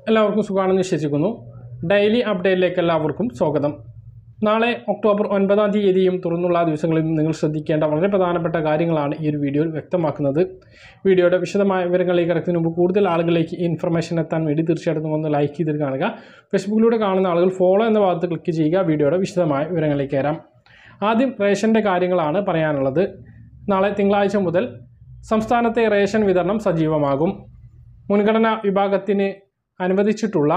എല്ലാവർക്കും സുഖമാണെന്ന് വിശ്വസിക്കുന്നു ഡെയിലി അപ്ഡേറ്റിലേക്ക് എല്ലാവർക്കും സ്വാഗതം നാളെ ഒക്ടോബർ ഒൻപതാം തീയതിയും തുറന്നുള്ള ദിവസങ്ങളിൽ നിങ്ങൾ ശ്രദ്ധിക്കേണ്ട വളരെ പ്രധാനപ്പെട്ട കാര്യങ്ങളാണ് ഈ ഒരു വീഡിയോയിൽ വ്യക്തമാക്കുന്നത് വീഡിയോയുടെ വിശദമായ വിവരങ്ങളിലേക്ക് കിടക്കുന്നതിന് മുമ്പ് കൂടുതൽ ആളുകളിലേക്ക് ഈ ഇൻഫർമേഷൻ എത്താൻ വേണ്ടി തീർച്ചയായിട്ടും ഒന്ന് ലൈക്ക് ചെയ്തിട്ട് കാണുക ഫേസ്ബുക്കിലൂടെ കാണുന്ന ആളുകൾ ഫോളോ എന്ന ഭാഗത്ത് ക്ലിക്ക് ചെയ്യുക വീഡിയോയുടെ വിശദമായ വിവരങ്ങളിലേക്ക് കയറാം ആദ്യം റേഷൻ്റെ കാര്യങ്ങളാണ് പറയാനുള്ളത് നാളെ തിങ്കളാഴ്ച മുതൽ സംസ്ഥാനത്തെ റേഷൻ വിതരണം സജീവമാകും മുൻഗണനാ വിഭാഗത്തിന് അനുവദിച്ചിട്ടുള്ള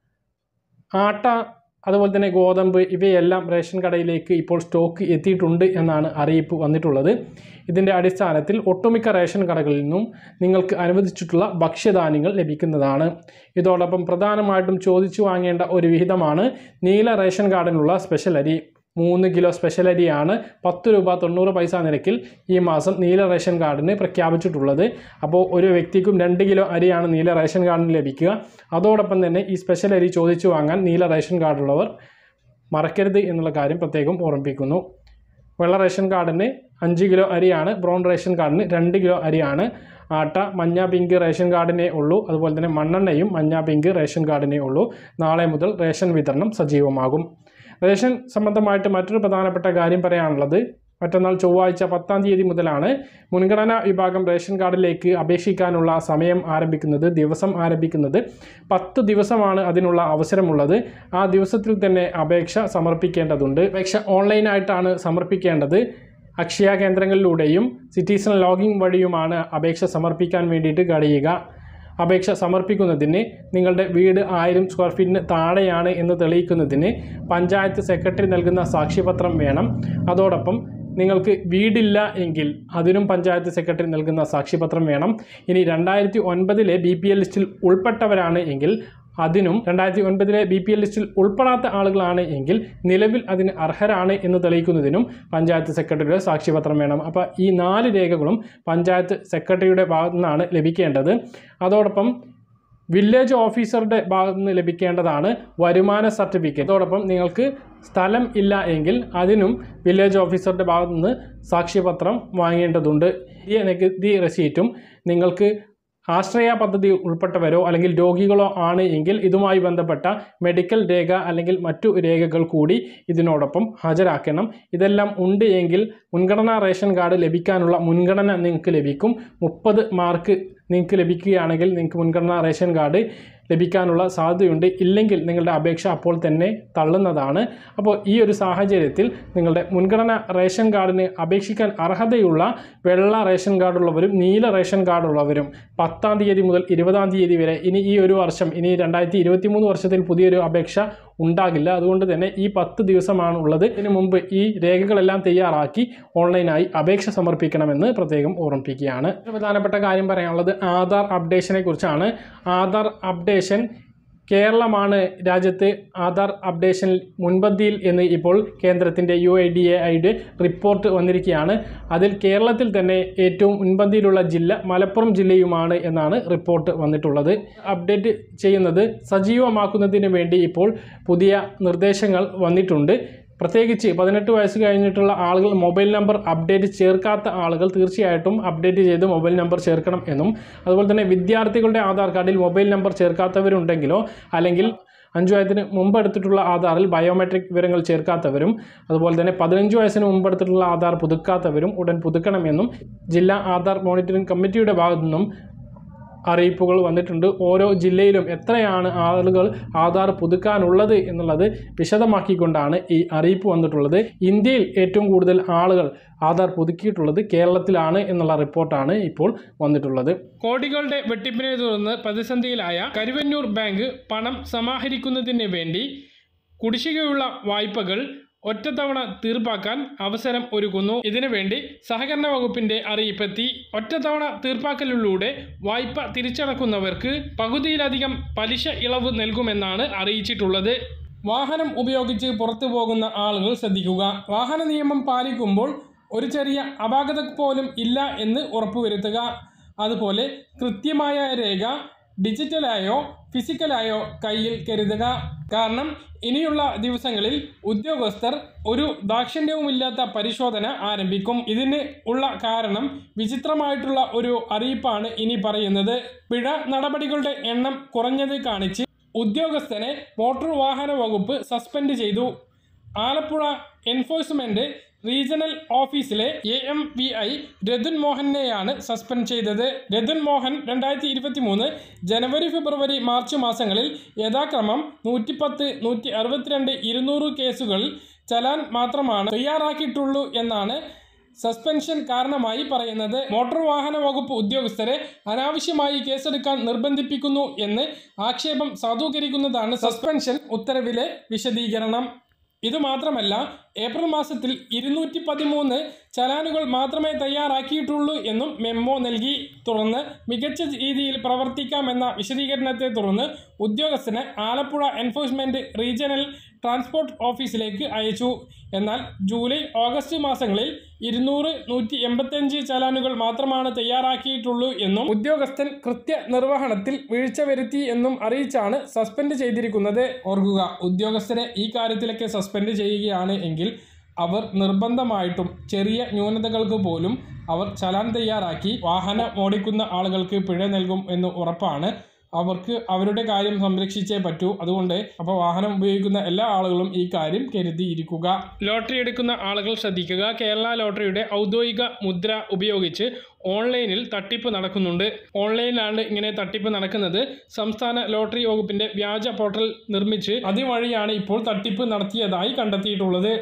ആട്ട അതുപോലെ തന്നെ ഗോതമ്പ് ഇവയെല്ലാം റേഷൻ കടയിലേക്ക് ഇപ്പോൾ സ്റ്റോക്ക് എത്തിയിട്ടുണ്ട് എന്നാണ് അറിയിപ്പ് വന്നിട്ടുള്ളത് ഇതിൻ്റെ അടിസ്ഥാനത്തിൽ ഒട്ടുമിക്ക റേഷൻ കടകളിൽ നിന്നും നിങ്ങൾക്ക് അനുവദിച്ചിട്ടുള്ള ഭക്ഷ്യധാന്യങ്ങൾ ലഭിക്കുന്നതാണ് ഇതോടൊപ്പം പ്രധാനമായിട്ടും ചോദിച്ചു വാങ്ങേണ്ട ഒരു വിഹിതമാണ് നീല റേഷൻ കാർഡിനുള്ള സ്പെഷ്യൽ അരി മൂന്ന് കിലോ സ്പെഷ്യൽ അരിയാണ് പത്ത് രൂപ തൊണ്ണൂറ് പൈസ നിരക്കിൽ ഈ മാസം നീല റേഷൻ കാർഡിന് പ്രഖ്യാപിച്ചിട്ടുള്ളത് അപ്പോൾ ഒരു വ്യക്തിക്കും രണ്ട് കിലോ അരിയാണ് നീല റേഷൻ കാർഡിന് ലഭിക്കുക അതോടൊപ്പം തന്നെ ഈ സ്പെഷ്യൽ അരി ചോദിച്ചു വാങ്ങാൻ നീല റേഷൻ കാർഡുള്ളവർ മറക്കരുത് എന്നുള്ള കാര്യം പ്രത്യേകം ഓർമ്മിപ്പിക്കുന്നു വെള്ള റേഷൻ കാർഡിന് അഞ്ച് കിലോ അരിയാണ് ബ്രൗൺ റേഷൻ കാർഡിന് രണ്ട് കിലോ അരിയാണ് ആട്ട മഞ്ഞ പിങ്ക് റേഷൻ കാർഡിനേ ഉള്ളൂ അതുപോലെ തന്നെ മണ്ണെണ്ണയും മഞ്ഞ പിങ്ക് റേഷൻ കാർഡിനേ ഉള്ളൂ നാളെ മുതൽ റേഷൻ വിതരണം സജീവമാകും റേഷൻ സംബന്ധമായിട്ട് മറ്റൊരു പ്രധാനപ്പെട്ട കാര്യം പറയാനുള്ളത് മറ്റന്നാൾ ചൊവ്വാഴ്ച പത്താം തീയതി മുതലാണ് മുൻഗണനാ വിഭാഗം റേഷൻ കാർഡിലേക്ക് അപേക്ഷിക്കാനുള്ള സമയം ആരംഭിക്കുന്നത് ദിവസം ആരംഭിക്കുന്നത് പത്ത് ദിവസമാണ് അതിനുള്ള അവസരമുള്ളത് ആ ദിവസത്തിൽ തന്നെ അപേക്ഷ സമർപ്പിക്കേണ്ടതുണ്ട് അപേക്ഷ ഓൺലൈനായിട്ടാണ് സമർപ്പിക്കേണ്ടത് അക്ഷയ കേന്ദ്രങ്ങളിലൂടെയും സിറ്റിസൺ ലോഗിൻ വഴിയുമാണ് അപേക്ഷ സമർപ്പിക്കാൻ വേണ്ടിയിട്ട് കഴിയുക അപേക്ഷ സമർപ്പിക്കുന്നതിന് നിങ്ങളുടെ വീട് ആയിരം സ്ക്വയർ ഫീറ്റിന് താഴെയാണ് എന്ന് തെളിയിക്കുന്നതിന് പഞ്ചായത്ത് സെക്രട്ടറി നൽകുന്ന സാക്ഷ്യപത്രം വേണം അതോടൊപ്പം നിങ്ങൾക്ക് വീടില്ല എങ്കിൽ അതിനും പഞ്ചായത്ത് സെക്രട്ടറി നൽകുന്ന സാക്ഷ്യപത്രം വേണം ഇനി രണ്ടായിരത്തി ഒൻപതിലെ ബി പി എൽ ലിസ്റ്റിൽ ഉൾപ്പെട്ടവരാണ് എങ്കിൽ അതിനും രണ്ടായിരത്തി ഒൻപതിലെ ബി പി എൽ ലിസ്റ്റിൽ ഉൾപ്പെടാത്ത ആളുകളാണ് എങ്കിൽ നിലവിൽ അതിന് അർഹരാണ് എന്ന് തെളിയിക്കുന്നതിനും പഞ്ചായത്ത് സെക്രട്ടറിയുടെ സാക്ഷ്യപത്രം വേണം അപ്പോൾ ഈ നാല് രേഖകളും പഞ്ചായത്ത് സെക്രട്ടറിയുടെ ഭാഗത്തു നിന്നാണ് ലഭിക്കേണ്ടത് അതോടൊപ്പം വില്ലേജ് ഓഫീസറുടെ ഭാഗത്തു നിന്ന് ലഭിക്കേണ്ടതാണ് വരുമാന സർട്ടിഫിക്കറ്റ് അതോടൊപ്പം നിങ്ങൾക്ക് സ്ഥലം ഇല്ല എങ്കിൽ അതിനും വില്ലേജ് ഓഫീസറുടെ ഭാഗത്തു നിന്ന് സാക്ഷ്യപത്രം വാങ്ങേണ്ടതുണ്ട് ഈ നികുതി റെസീറ്റും നിങ്ങൾക്ക് ആശ്രയ പദ്ധതി ഉൾപ്പെട്ടവരോ അല്ലെങ്കിൽ രോഗികളോ ആണ് എങ്കിൽ ഇതുമായി ബന്ധപ്പെട്ട മെഡിക്കൽ രേഖ അല്ലെങ്കിൽ മറ്റു രേഖകൾ കൂടി ഇതിനോടൊപ്പം ഹാജരാക്കണം ഇതെല്ലാം ഉണ്ട് എങ്കിൽ മുൻഗണനാ റേഷൻ കാർഡ് ലഭിക്കാനുള്ള മുൻഗണന നിങ്ങൾക്ക് ലഭിക്കും മുപ്പത് മാർക്ക് നിങ്ങൾക്ക് ലഭിക്കുകയാണെങ്കിൽ നിങ്ങൾക്ക് മുൻഗണനാ റേഷൻ കാർഡ് ലഭിക്കാനുള്ള സാധ്യതയുണ്ട് ഇല്ലെങ്കിൽ നിങ്ങളുടെ അപേക്ഷ അപ്പോൾ തന്നെ തള്ളുന്നതാണ് അപ്പോൾ ഈ ഒരു സാഹചര്യത്തിൽ നിങ്ങളുടെ മുൻഗണന റേഷൻ കാർഡിന് അപേക്ഷിക്കാൻ അർഹതയുള്ള വെള്ള റേഷൻ കാർഡുള്ളവരും നീല റേഷൻ കാർഡുള്ളവരും പത്താം തീയതി മുതൽ ഇരുപതാം തീയതി വരെ ഇനി ഈ ഒരു വർഷം ഇനി രണ്ടായിരത്തി ഇരുപത്തി മൂന്ന് വർഷത്തിൽ പുതിയൊരു അപേക്ഷ ഉണ്ടാകില്ല അതുകൊണ്ട് തന്നെ ഈ പത്ത് ദിവസമാണ് ഉള്ളത് ഇതിനു മുമ്പ് ഈ രേഖകളെല്ലാം തയ്യാറാക്കി ഓൺലൈനായി അപേക്ഷ സമർപ്പിക്കണമെന്ന് പ്രത്യേകം ഓർമ്മിപ്പിക്കുകയാണ് ഒരു പ്രധാനപ്പെട്ട കാര്യം പറയാനുള്ളത് ആധാർ അപ്ഡേഷനെ കുറിച്ചാണ് ആധാർ അപ്ഡേഷൻ കേരളമാണ് രാജ്യത്ത് ആധാർ അപ്ഡേഷനിൽ മുൻപന്തിയിൽ എന്ന് ഇപ്പോൾ കേന്ദ്രത്തിൻ്റെ യു ഐ ഡി എ ഐയുടെ റിപ്പോർട്ട് വന്നിരിക്കുകയാണ് അതിൽ കേരളത്തിൽ തന്നെ ഏറ്റവും മുൻപന്തിയിലുള്ള ജില്ല മലപ്പുറം ജില്ലയുമാണ് എന്നാണ് റിപ്പോർട്ട് വന്നിട്ടുള്ളത് അപ്ഡേറ്റ് ചെയ്യുന്നത് സജീവമാക്കുന്നതിന് വേണ്ടി ഇപ്പോൾ പുതിയ നിർദ്ദേശങ്ങൾ വന്നിട്ടുണ്ട് പ്രത്യേകിച്ച് പതിനെട്ട് വയസ്സ് കഴിഞ്ഞിട്ടുള്ള ആളുകൾ മൊബൈൽ നമ്പർ അപ്ഡേറ്റ് ചേർക്കാത്ത ആളുകൾ തീർച്ചയായിട്ടും അപ്ഡേറ്റ് ചെയ്ത് മൊബൈൽ നമ്പർ ചേർക്കണം എന്നും അതുപോലെ തന്നെ വിദ്യാർത്ഥികളുടെ ആധാർ കാർഡിൽ മൊബൈൽ നമ്പർ ചേർക്കാത്തവരുണ്ടെങ്കിലോ അല്ലെങ്കിൽ അഞ്ച് വയസ്സിന് മുമ്പ് എടുത്തിട്ടുള്ള ആധാറിൽ ബയോമെട്രിക് വിവരങ്ങൾ ചേർക്കാത്തവരും അതുപോലെ തന്നെ പതിനഞ്ച് വയസ്സിന് മുമ്പ് എടുത്തിട്ടുള്ള ആധാർ പുതുക്കാത്തവരും ഉടൻ പുതുക്കണമെന്നും ജില്ലാ ആധാർ മോണിറ്ററിംഗ് കമ്മിറ്റിയുടെ ഭാഗത്തു നിന്നും അറിയിപ്പുകൾ വന്നിട്ടുണ്ട് ഓരോ ജില്ലയിലും എത്രയാണ് ആളുകൾ ആധാർ പുതുക്കാനുള്ളത് എന്നുള്ളത് വിശദമാക്കിക്കൊണ്ടാണ് ഈ അറിയിപ്പ് വന്നിട്ടുള്ളത് ഇന്ത്യയിൽ ഏറ്റവും കൂടുതൽ ആളുകൾ ആധാർ പുതുക്കിയിട്ടുള്ളത് കേരളത്തിലാണ് എന്നുള്ള റിപ്പോർട്ടാണ് ഇപ്പോൾ വന്നിട്ടുള്ളത് കോടികളുടെ വെട്ടിപ്പിനെ തുടർന്ന് പ്രതിസന്ധിയിലായ കരുവന്നൂർ ബാങ്ക് പണം സമാഹരിക്കുന്നതിന് വേണ്ടി കുടിശ്ശികയുള്ള വായ്പകൾ ഒറ്റത്തവണ തീർപ്പാക്കാൻ അവസരം ഒരുക്കുന്നു ഇതിനുവേണ്ടി സഹകരണ വകുപ്പിന്റെ അറിയിപ്പെത്തി ഒറ്റത്തവണ തീർപ്പാക്കലിലൂടെ വായ്പ തിരിച്ചടക്കുന്നവർക്ക് പകുതിയിലധികം പലിശ ഇളവ് നൽകുമെന്നാണ് അറിയിച്ചിട്ടുള്ളത് വാഹനം ഉപയോഗിച്ച് പുറത്തു പോകുന്ന ആളുകൾ ശ്രദ്ധിക്കുക വാഹന നിയമം പാലിക്കുമ്പോൾ ഒരു ചെറിയ അപാകത പോലും ഇല്ല എന്ന് ഉറപ്പുവരുത്തുക അതുപോലെ കൃത്യമായ രേഖ ഡിജിറ്റലായോ ഫിസിക്കലായോ കയ്യിൽ കരുതുക കാരണം ഇനിയുള്ള ദിവസങ്ങളിൽ ഉദ്യോഗസ്ഥർ ഒരു ദാക്ഷിണ്യവുമില്ലാത്ത പരിശോധന ആരംഭിക്കും ഇതിന് ഉള്ള കാരണം വിചിത്രമായിട്ടുള്ള ഒരു അറിയിപ്പാണ് ഇനി പറയുന്നത് പിഴ നടപടികളുടെ എണ്ണം കുറഞ്ഞത് കാണിച്ച് ഉദ്യോഗസ്ഥനെ മോട്ടോർ വാഹന വകുപ്പ് സസ്പെൻഡ് ചെയ്തു ആലപ്പുഴ എൻഫോഴ്സ്മെന്റ് റീജിയണൽ ഓഫീസിലെ A M V I Rathun മോഹനെയാണ് സസ്പെൻഡ് ചെയ്തത് രതുൻ മോഹൻ രണ്ടായിരത്തി ഇരുപത്തി മൂന്ന് ജനുവരി ഫെബ്രുവരി മാർച്ച് മാസങ്ങളിൽ യഥാക്രമം നൂറ്റിപ്പത്ത് നൂറ്റി അറുപത്തിരണ്ട് ഇരുന്നൂറ് കേസുകൾ ചലാൻ മാത്രമാണ് തയ്യാറാക്കിയിട്ടുള്ളൂ എന്നാണ് സസ്പെൻഷൻ കാരണമായി പറയുന്നത് മോട്ടോർ വാഹന വകുപ്പ് ഉദ്യോഗസ്ഥരെ അനാവശ്യമായി കേസെടുക്കാൻ നിർബന്ധിപ്പിക്കുന്നു എന്ന് ആക്ഷേപം സാധൂകരിക്കുന്നതാണ് സസ്പെൻഷൻ ഉത്തരവിലെ വിശദീകരണം ഇതുമാത്രമല്ല ഏപ്രിൽ മാസത്തിൽ ഇരുന്നൂറ്റി പതിമൂന്ന് ചലാനുകൾ മാത്രമേ തയ്യാറാക്കിയിട്ടുള്ളൂ എന്നും മെമ്മോ നൽകി തുടർന്ന് മികച്ച രീതിയിൽ പ്രവർത്തിക്കാമെന്ന വിശദീകരണത്തെ തുടർന്ന് ഉദ്യോഗസ്ഥനെ ആലപ്പുഴ എൻഫോഴ്സ്മെന്റ് റീജിയണൽ ട്രാൻസ്പോർട്ട് ഓഫീസിലേക്ക് അയച്ചു എന്നാൽ ജൂലൈ ഓഗസ്റ്റ് മാസങ്ങളിൽ ഇരുന്നൂറ് നൂറ്റി എൺപത്തഞ്ച് ചലാനുകൾ മാത്രമാണ് തയ്യാറാക്കിയിട്ടുള്ളൂ എന്നും ഉദ്യോഗസ്ഥൻ കൃത്യ നിർവഹണത്തിൽ വീഴ്ച വരുത്തി എന്നും അറിയിച്ചാണ് സസ്പെൻഡ് ചെയ്തിരിക്കുന്നത് ഓർക്കുക ഉദ്യോഗസ്ഥരെ ഈ കാര്യത്തിലൊക്കെ സസ്പെൻഡ് ചെയ്യുകയാണ് എങ്കിൽ അവർ നിർബന്ധമായിട്ടും ചെറിയ ന്യൂനതകൾക്ക് പോലും അവർ ചലാൻ തയ്യാറാക്കി വാഹനം ഓടിക്കുന്ന ആളുകൾക്ക് പിഴ നൽകും എന്ന് ഉറപ്പാണ് അവർക്ക് അവരുടെ കാര്യം സംരക്ഷിച്ചേ പറ്റൂ അതുകൊണ്ട് അപ്പോൾ വാഹനം ഉപയോഗിക്കുന്ന എല്ലാ ആളുകളും ഈ കാര്യം കരുതിയിരിക്കുക ലോട്ടറി എടുക്കുന്ന ആളുകൾ ശ്രദ്ധിക്കുക കേരള ലോട്ടറിയുടെ ഔദ്യോഗിക മുദ്ര ഉപയോഗിച്ച് ഓൺലൈനിൽ തട്ടിപ്പ് നടക്കുന്നുണ്ട് ഓൺലൈനിലാണ് ഇങ്ങനെ തട്ടിപ്പ് നടക്കുന്നത് സംസ്ഥാന ലോട്ടറി വകുപ്പിന്റെ വ്യാജ പോർട്ടൽ നിർമ്മിച്ച് അതുവഴിയാണ് ഇപ്പോൾ തട്ടിപ്പ് നടത്തിയതായി കണ്ടെത്തിയിട്ടുള്ളത്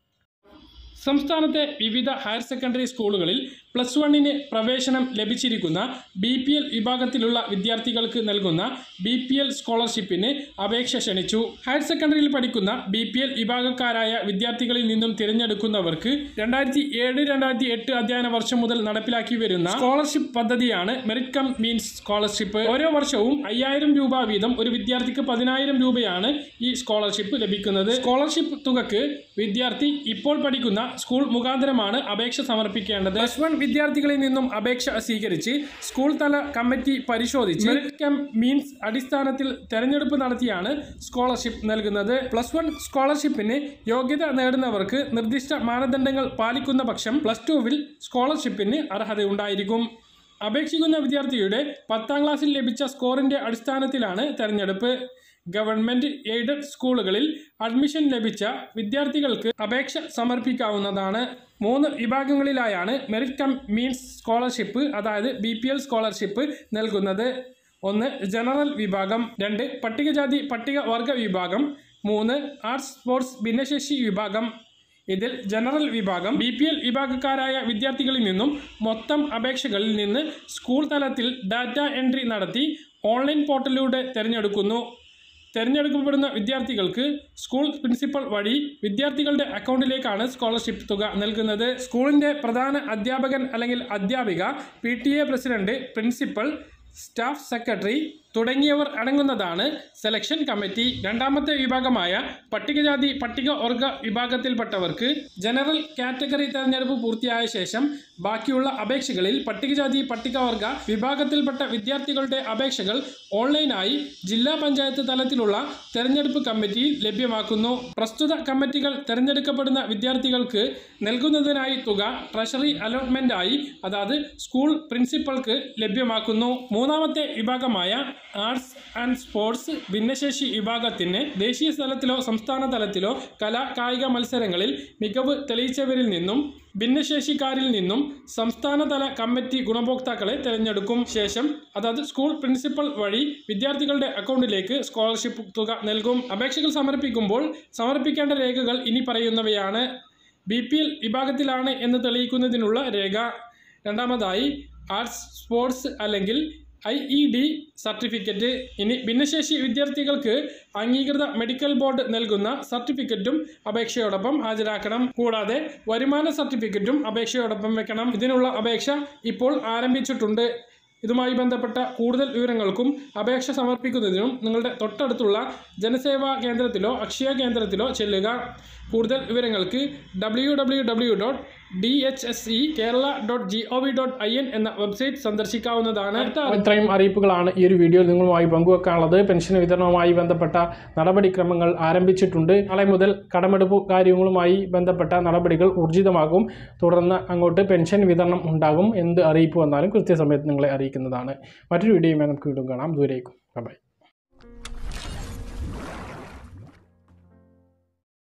സംസ്ഥാനത്തെ വിവിധ ഹയർ സെക്കൻഡറി സ്കൂളുകളിൽ പ്ലസ് വണ്ണിന് പ്രവേശനം ലഭിച്ചിരിക്കുന്ന ബി പി എൽ വിഭാഗത്തിലുള്ള വിദ്യാർത്ഥികൾക്ക് നൽകുന്ന ബി പി എൽ സ്കോളർഷിപ്പിന് അപേക്ഷ ക്ഷണിച്ചു ഹയർ സെക്കൻഡറിയിൽ പഠിക്കുന്ന ബി പി എൽ വിഭാഗക്കാരായ വിദ്യാർത്ഥികളിൽ നിന്നും തിരഞ്ഞെടുക്കുന്നവർക്ക് രണ്ടായിരത്തി ഏഴ് രണ്ടായിരത്തി എട്ട് അധ്യയന വർഷം മുതൽ നടപ്പിലാക്കി വരുന്ന സ്കോളർഷിപ്പ് പദ്ധതിയാണ് മെറിറ്റ് കം മീൻസ് സ്കോളർഷിപ്പ് ഓരോ വർഷവും അയ്യായിരം രൂപ വീതം ഒരു വിദ്യാർത്ഥിക്ക് പതിനായിരം രൂപയാണ് ഈ സ്കോളർഷിപ്പ് ലഭിക്കുന്നത് സ്കോളർഷിപ്പ് തുകക്ക് വിദ്യാർത്ഥി ഇപ്പോൾ പഠിക്കുന്ന സ്കൂൾ മുഖാന്തരമാണ് അപേക്ഷ സമർപ്പിക്കേണ്ടത് പ്ലസ് വൺ വിദ്യാർത്ഥികളിൽ നിന്നും അപേക്ഷ സ്വീകരിച്ച് സ്കൂൾ തല കമ്മിറ്റി പരിശോധിച്ച് മെറിറ്റ് കം മീൻസ് അടിസ്ഥാനത്തിൽ തെരഞ്ഞെടുപ്പ് നടത്തിയാണ് സ്കോളർഷിപ്പ് നൽകുന്നത് പ്ലസ് വൺ സ്കോളർഷിപ്പിന് യോഗ്യത നേടുന്നവർക്ക് നിർദ്ദിഷ്ട മാനദണ്ഡങ്ങൾ പാലിക്കുന്ന പക്ഷം പ്ലസ് ടുവിൽ സ്കോളർഷിപ്പിന് അർഹതയുണ്ടായിരിക്കും അപേക്ഷിക്കുന്ന വിദ്യാർത്ഥിയുടെ പത്താം ക്ലാസ്സിൽ ലഭിച്ച സ്കോറിന്റെ അടിസ്ഥാനത്തിലാണ് തെരഞ്ഞെടുപ്പ് ഗവൺമെന്റ് എയ്ഡഡ് സ്കൂളുകളിൽ അഡ്മിഷൻ ലഭിച്ച വിദ്യാർത്ഥികൾക്ക് അപേക്ഷ സമർപ്പിക്കാവുന്നതാണ് മൂന്ന് വിഭാഗങ്ങളിലായാണ് മെറിറ്റ് കം മീൻസ് സ്കോളർഷിപ്പ് അതായത് ബി പി എൽ സ്കോളർഷിപ്പ് നൽകുന്നത് ഒന്ന് ജനറൽ വിഭാഗം രണ്ട് പട്ടികജാതി പട്ടികവർഗ വിഭാഗം മൂന്ന് ആർട്സ് സ്പോർട്സ് ഭിന്നശേഷി വിഭാഗം ഇതിൽ ജനറൽ വിഭാഗം ബി പി എൽ വിഭാഗക്കാരായ വിദ്യാർത്ഥികളിൽ നിന്നും മൊത്തം അപേക്ഷകളിൽ നിന്ന് സ്കൂൾ തലത്തിൽ ഡാറ്റ എൻട്രി നടത്തി ഓൺലൈൻ പോർട്ടലിലൂടെ തിരഞ്ഞെടുക്കുന്നു തിരഞ്ഞെടുക്കപ്പെടുന്ന വിദ്യാർത്ഥികൾക്ക് സ്കൂൾ പ്രിൻസിപ്പൽ വഴി വിദ്യാർത്ഥികളുടെ അക്കൗണ്ടിലേക്കാണ് സ്കോളർഷിപ്പ് തുക നൽകുന്നത് സ്കൂളിൻ്റെ പ്രധാന അധ്യാപകൻ അല്ലെങ്കിൽ അധ്യാപിക P T A president principal staff secretary തുടങ്ങിയവർ അടങ്ങുന്നതാണ് സെലക്ഷൻ കമ്മിറ്റി രണ്ടാമത്തെ വിഭാഗമായ പട്ടികജാതി പട്ടികവർഗ വിഭാഗത്തിൽപ്പെട്ടവർക്ക് ജനറൽ കാറ്റഗറി തെരഞ്ഞെടുപ്പ് പൂർത്തിയായ ശേഷം ബാക്കിയുള്ള അപേക്ഷകളിൽ പട്ടികജാതി പട്ടികവർഗ വിഭാഗത്തിൽപ്പെട്ട വിദ്യാർത്ഥികളുടെ അപേക്ഷകൾ ഓൺലൈനായി ജില്ലാ പഞ്ചായത്ത് തലത്തിലുള്ള തെരഞ്ഞെടുപ്പ് കമ്മിറ്റിയിൽ ലഭ്യമാക്കുന്നു പ്രസ്തുത കമ്മിറ്റികൾ തെരഞ്ഞെടുക്കപ്പെടുന്ന വിദ്യാർത്ഥികൾക്ക് നൽകുന്നതിനായി തുക ട്രഷറി അലോട്ട്മെന്റായി അതായത് സ്കൂൾ പ്രിൻസിപ്പൾക്ക് ലഭ്യമാക്കുന്നു മൂന്നാമത്തെ വിഭാഗമായ ആർട്സ് ആൻഡ് സ്പോർട്സ് ഭിന്നശേഷി വിഭാഗത്തിന് ദേശീയ തലത്തിലോ സംസ്ഥാന തലത്തിലോ കലാ കായിക മത്സരങ്ങളിൽ മികവ് തെളിയിച്ചവരിൽ നിന്നും ഭിന്നശേഷിക്കാരിൽ നിന്നും സംസ്ഥാനതല കമ്മിറ്റി ഗുണഭോക്താക്കളെ തിരഞ്ഞെടുക്കും ശേഷം അതായത് സ്കൂൾ പ്രിൻസിപ്പൽ വഴി വിദ്യാർത്ഥികളുടെ അക്കൗണ്ടിലേക്ക് സ്കോളർഷിപ്പ് തുക നൽകും അപേക്ഷകൾ സമർപ്പിക്കുമ്പോൾ സമർപ്പിക്കേണ്ട രേഖകൾ ഇനി പറയുന്നവയാണ് ബി പി എൽ വിഭാഗത്തിലാണ് എന്ന് തെളിയിക്കുന്നതിനുള്ള രേഖ രണ്ടാമതായി ആർട്സ് സ്പോർട്സ് അല്ലെങ്കിൽ ഐ ഇ ഡി സർട്ടിഫിക്കറ്റ് ഇനി ഭിന്നശേഷി വിദ്യാർത്ഥികൾക്ക് അംഗീകൃത മെഡിക്കൽ ബോർഡ് നൽകുന്ന സർട്ടിഫിക്കറ്റും അപേക്ഷയോടൊപ്പം ഹാജരാക്കണം കൂടാതെ വരുമാന സർട്ടിഫിക്കറ്റും അപേക്ഷയോടൊപ്പം വെക്കണം ഇതിനുള്ള അപേക്ഷ ഇപ്പോൾ ആരംഭിച്ചിട്ടുണ്ട് ഇതുമായി ബന്ധപ്പെട്ട കൂടുതൽ വിവരങ്ങൾക്കും അപേക്ഷ സമർപ്പിക്കുന്നതിനും നിങ്ങളുടെ തൊട്ടടുത്തുള്ള ജനസേവാ കേന്ദ്രത്തിലോ അക്ഷയ കേന്ദ്രത്തിലോ ചെല്ലുക കൂടുതൽ വിവരങ്ങൾക്ക് W W W dot D H S E Kerala dot G O V dot I N എന്ന വെബ്സൈറ്റ് സന്ദർശിക്കാവുന്നതാണ് ഇത്രയും അറിയിപ്പുകളാണ് ഈ ഒരു വീഡിയോയിൽ നിങ്ങളുമായി പങ്കുവെക്കാനുള്ളത് പെൻഷൻ വിതരണവുമായി ബന്ധപ്പെട്ട നടപടിക്രമങ്ങൾ ആരംഭിച്ചിട്ടുണ്ട് നാളെ മുതൽ കടമെടുപ്പ് കാര്യങ്ങളുമായി ബന്ധപ്പെട്ട നടപടികൾ ഊർജിതമാകും തുടർന്ന് അങ്ങോട്ട് പെൻഷൻ വിതരണം ഉണ്ടാകും എന്ത് അറിയിപ്പ് വന്നാലും കൃത്യസമയത്ത് നിങ്ങളെ അറിയിക്കുന്നതാണ് മറ്റൊരു വീഡിയോയുമായി നമുക്ക് വീണ്ടും കാണാം ദൂരേക്കും ബൈ